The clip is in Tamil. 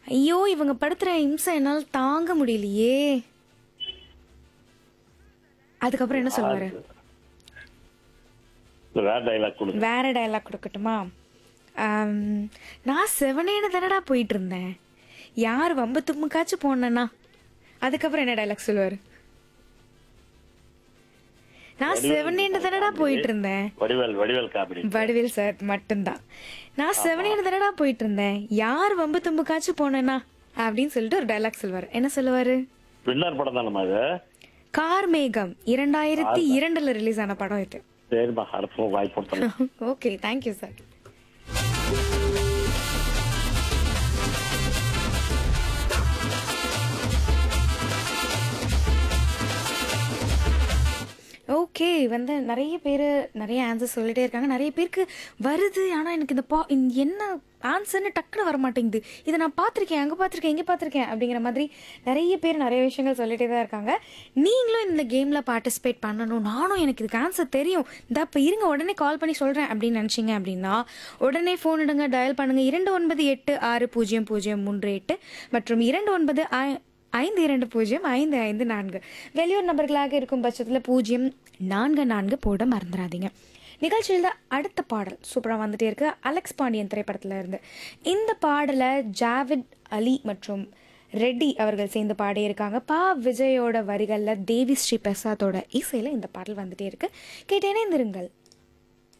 ஐயோ இவங்க படுத்துற இம்சை என்னால் தாங்க முடியலையே அதுக்கப்புறம் என்ன சொல்லுவாரு வேற டைலாக் கொடுங்க வேற டயலாக் கொடுக்கட்டுமா ஆம், நான் செவனேன்னு தானடா போயிட்டு இருந்தேன் யார் வம்பு தும்முக்காச்சும் போனேன்னா அதுக்கப்புறம் என்ன டயலாக் சொல்லுவாரு நான் செவனேன்னு தானடா போயிட்டு இருந்தேன் வடிவேல் வடிவேல் காமெடி வடிவேல் சார் மட்டும்தான் நான் செவனேன்னு தானடா போயிட்டு இருந்தேன் யார் வம்பு தும்புக்காச்சும் போனேன்னா அப்படின்னு சொல்லிட்டு ஒரு டைலாக் சொல்லுவாரு என்ன சொல்லுவாரு வின்னர் படம் தானம்மா அது கார் மேகம் இரண்டாயிரத்தி இரண்டுல ரிலீஸ் ஆன படம் இது சரிம்மா அடுத்த வாய்ப்பு கொடுத்தலாம் ஓகே தேங்க்யூ சார் ஓகே வந்து நிறைய பேர் நிறைய ஆன்சர் சொல்லிட்டே இருக்காங்க நிறைய பேருக்கு வருது ஆனால் எனக்கு இந்த பா இந்த என்ன ஆன்சர்னு டக்குன்னு வர மாட்டேங்குது இதை நான் பார்த்துருக்கேன் அங்கே பார்த்துருக்கேன் இங்கே பார்த்துருக்கேன் அப்படிங்கிற மாதிரி நிறைய பேர் நிறைய விஷயங்கள் சொல்லிட்டே தான் இருக்காங்க நீங்களும் இந்த கேமில் பார்ட்டிசிபேட் பண்ணணும் நானும் எனக்கு இதுக்கு ஆன்சர் தெரியும் இந்த இப்போ இருங்க உடனே கால் பண்ணி சொல்கிறேன் அப்படின்னு நினச்சிங்க அப்படின்னா உடனே ஃபோன் இடுங்க டயல் பண்ணுங்கள் இரண்டு ஒன்பது எட்டு ஆறு பூஜ்ஜியம் பூஜ்ஜியம் மூன்று எட்டு மற்றும் இரண்டு ஒன்பது ஐ- ஐந்து இரண்டு பூஜ்ஜியம் ஐந்து ஐந்து நான்கு வெளியூர் நபர்களாக இருக்கும் பட்சத்தில் பூஜ்ஜியம் நான்கு நான்கு போட மறந்துடாதீங்க நிகழ்ச்சியில் அடுத்த பாடல் சூப்பராக வந்துட்டே இருக்கு அலெக்ஸ் பாண்டியன் திரைப்படத்தில் இருந்து இந்த பாடலை ஜாவித் அலி மற்றும் ரெட்டி அவர்கள் சேர்ந்து பாடியிருக்காங்க பா விஜயோட வரிகளில் தேவி ஸ்ரீ பிரசாத்தோட இசையில் இந்த பாடல் வந்துட்டே இருக்கு கேட்டேனே இருந்திருங்கள்